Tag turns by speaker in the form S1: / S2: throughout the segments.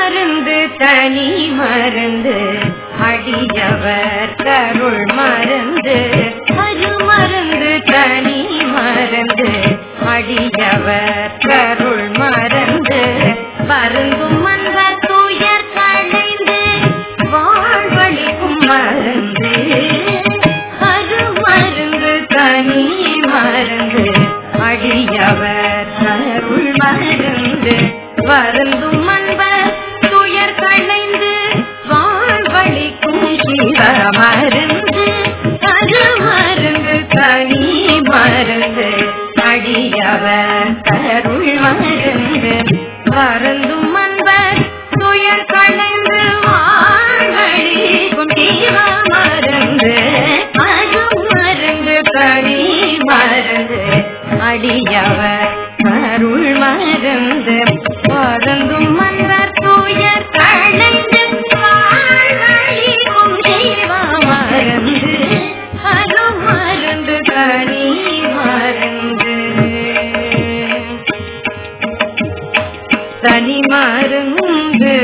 S1: மருந்து தனி மருந்து அடியவர் கருள் மருந்து அருமருந்து தனி மருந்து அடியவர் கருள் மருந்து வருந்தும் மன்பர் துயர் களைந்து வாழ்வழிக்கும் மருந்து அருமருந்து தனி மருந்து அடியவர் கருள் மருந்து வருந்தும் மன்பர் துயர் களைந்து வாழ்வழிக்கும் சிவ மருந்து அது மருந்து தனி மருந்து அடியவர் கருள் மருந்து வருந்தும் மன்பர் துயர் களைந்து வாழ்வழிக்கும் சிவ மருந்து அது மருந்து தனி மருந்து அடியவர் அருள் மருந்து வருந்தும் மன்னர் தூயர் களைந்து வாழ்வழிக்கும் தெய்வ மருந்து அருள் மருந்து தனி மருந்து தனி மருந்து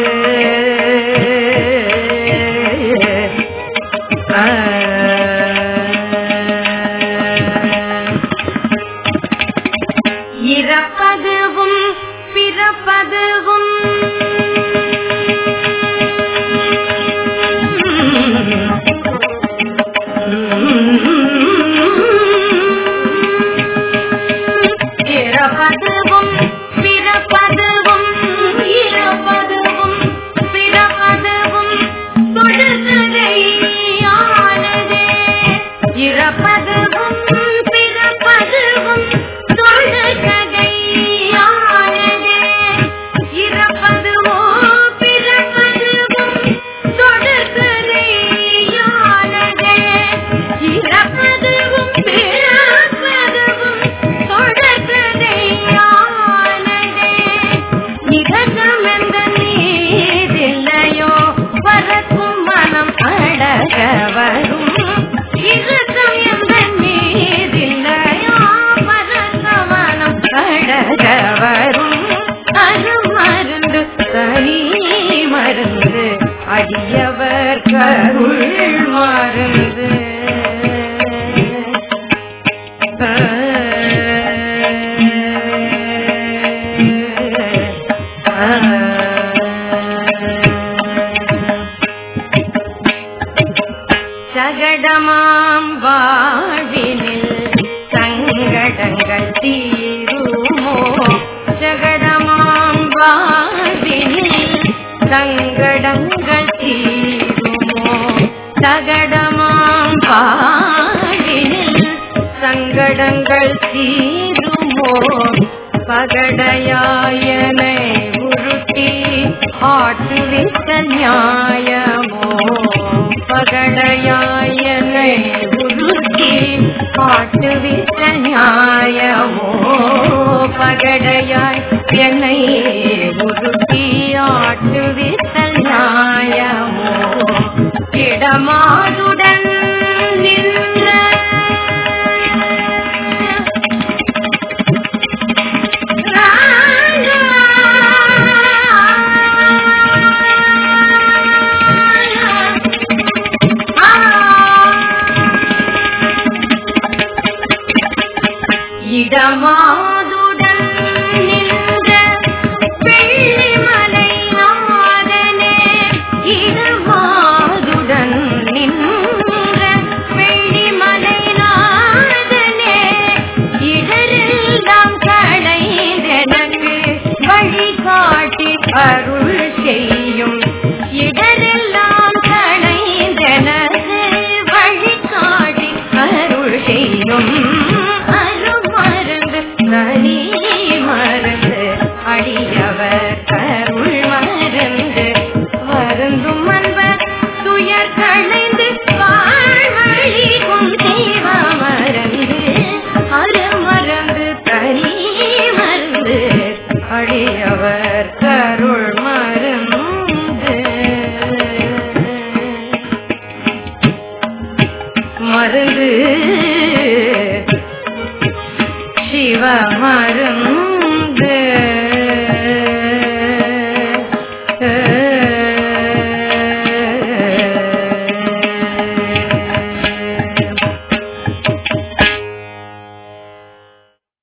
S1: இறப்பதுவும் பிறப்பதுவும் இறப்பதுவும் பிறப்பதுவும் இறப்பதுவும் பிறப்பதுவும் தொடர்கதையானதே இறப்பதுவும் பிறப்பதுவும் தொடர்கதையானதே இறப்பதுவோ பிறப்பதுவும் தொடர்கதையானதே இறப்பதுவும் பிறப்பதுவும் தொடர்கதையானதே நிகழ்ந்தமெந்த நீதில்லையோ வரக்கும் மனம் அடக வரும் இறக்கம் எந்த நீதில்லையோ வரக்க மனம் அடக வரும் அது மருந்து தனி மருந்து அடியவர் கருள் மருந்து சகடமாம் வாழ்வினில் சங்கடங்கள் தீருமோ சகடமாம் வாழ்வினில் சங்கடங்கள் தீருமோ சகடமாம் வாழ்வினில் சங்கடங்கள் தீருமோ பகடையாயனை உருட்டி ஆட்டுவித்த நியாயமோ பகடையாயனை உருட்டி ஆட்டுவித்த நியாயமோ பகடையாய் என்னை உருட்டி ஆட்டுவித்த நியாயமோ இடமாதுடன் நின்ற இடமாதுடன் நின்ற வெள்ளிமலை நாதனே இடமாதுடன் நின்ற வெள்ளிமலை நாதனே இடரெல்லாம் களைந்தெனக்கு வழிகாட்டி அருள் செய்யும் இடரெல்லாம் களைந்தெனக்கு வழிகாட்டி அருள் செய்யும் அருள் மருந்து தனி மருந்து அடியவர் அருள் மருந்து வருந்தும் அன்பர் துயர் களைந்து வாழ்வழிக்கும் தெய்வ மருந்து அரு மருந்து தனி மருந்து அடியவர்